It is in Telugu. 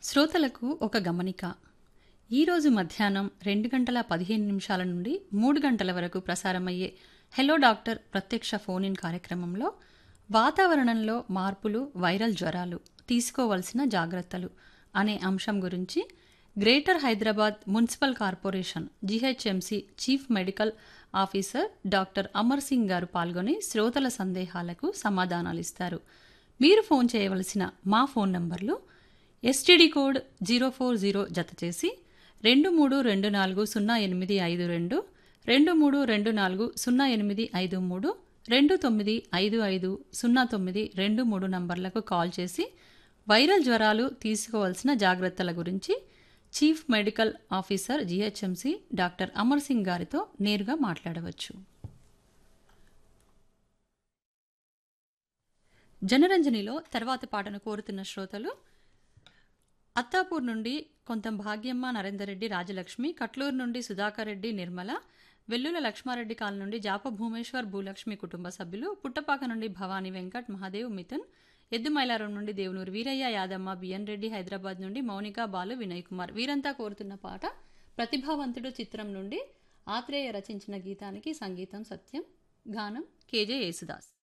శ్రోతలకు ఒక గమనిక ఈరోజు మధ్యాహ్నం రెండు గంటల పదిహేను నిమిషాల నుండి మూడు గంటల వరకు ప్రసారమయ్యే హెలో డాక్టర్ ప్రత్యక్ష ఫోన్ ఇన్ కార్యక్రమంలో వాతావరణంలో మార్పులు వైరల్ జ్వరాలు తీసుకోవలసిన జాగ్రత్తలు అనే అంశం గురించి greater Hyderabad municipal corporation GHMC chief medical officer doctor Amar Singh గారు పాల్గొని శ్రోతల సందేహాలకు సమాధానాలిస్తారు మీరు ఫోన్ చేయవలసిన మా ఫోన్ నంబర్లు STD code zero four zero జత చేసి రెండు మూడు రెండు నాలుగు సున్నా ఎనిమిది ఐదు రెండు రెండు మూడు రెండు నాలుగు సున్నా ఎనిమిది ఐదు మూడు రెండు తొమ్మిది ఐదు ఐదు సున్నా తొమ్మిది రెండు మూడు నంబర్లకు కాల్ చేసి వైరల్ జ్వరాలు తీసుకోవాల్సిన జాగ్రత్తల గురించి chief medical officer GHMC doctor Amar Singh గారితో నేరుగా మాట్లాడవచ్చు జనరంజనిలో తర్వాతి పాటను కోరుతున్న శ్రోతలు అత్తాపూర్ నుండి కొంత భాగ్యమ్మ నరేందర్ రెడ్డి రాజలక్ష్మి కట్లూరు నుండి సుధాకర్ రెడ్డి నిర్మల వెల్లుల లక్ష్మారెడ్డి కాల్ నుండి జాప భూమేశ్వర్ భూలక్ష్మి కుటుంబ సభ్యులు పుట్టపాక నుండి భవానీ వెంకట్ మహాదేవ్ మిథున్ ఎద్దుమైలారం నుండి దేవునూరు వీరయ్య యాదమ్మ బిఎన్ రెడ్డి హైదరాబాద్ నుండి మౌనిక బాలు వినయ్ కుమార్ వీరంతా కోరుతున్న పాట ప్రతిభావంతుడు చిత్రం నుండి ఆత్రేయ రచించిన గీతానికి సంగీతం సత్యం గానం కేజే యేసుదాస్